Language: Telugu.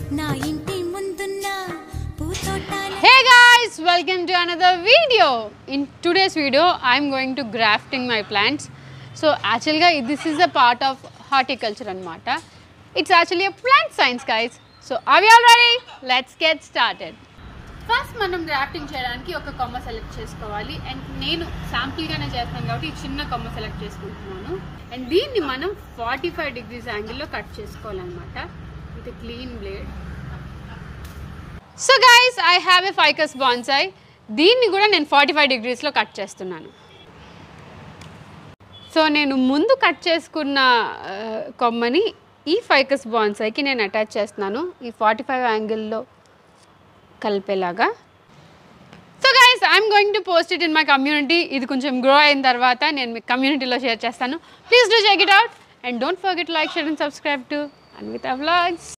నా ఇంటి ముందున్న పూతోటాల Hey guys, welcome to another video. In today's video, I'm going to grafting my plants. So actually, this is a part of horticulture anamata. It's actually a plant science, guys. So are we all ready? Let's get started. First మనం గ్రాఫ్టింగ్ చేయడానికి ఒక కొమ్మ సెలెక్ట్ చేసుకోవాలి అండ్ నేను శాంపుల్గానే చేస్తాను కాబట్టి ఈ చిన్న కొమ్మ సెలెక్ట్ చేసుకుంటున్నాను అండ్ దీన్ని మనం ఫార్టీ ఫైవ్ డిగ్రీస్ యాంగిల్లో కట్ చేసుకోవాలన్నమాట with clean blade so guys I have a ficus bonsai దీన్ని కూడా నేను ఫార్టీ ఫైవ్ డిగ్రీస్లో కట్ చేస్తున్నాను సో నేను ముందు కట్ చేసుకున్న ఆ, కొమ్మని ఈ ఫైకస్ బాన్సాయ్కి నేను అటాచ్ చేస్తున్నాను ఈ ఫార్టీ ఫైవ్ యాంగిల్లో కలిపేలాగా so guys I'm going to post it in my community ఇది కొంచెం గ్రో అయిన తర్వాత నేను మీ కమ్యూనిటీలో షేర్ చేస్తాను please do check it out and don't forget like share and subscribe to and with vlogs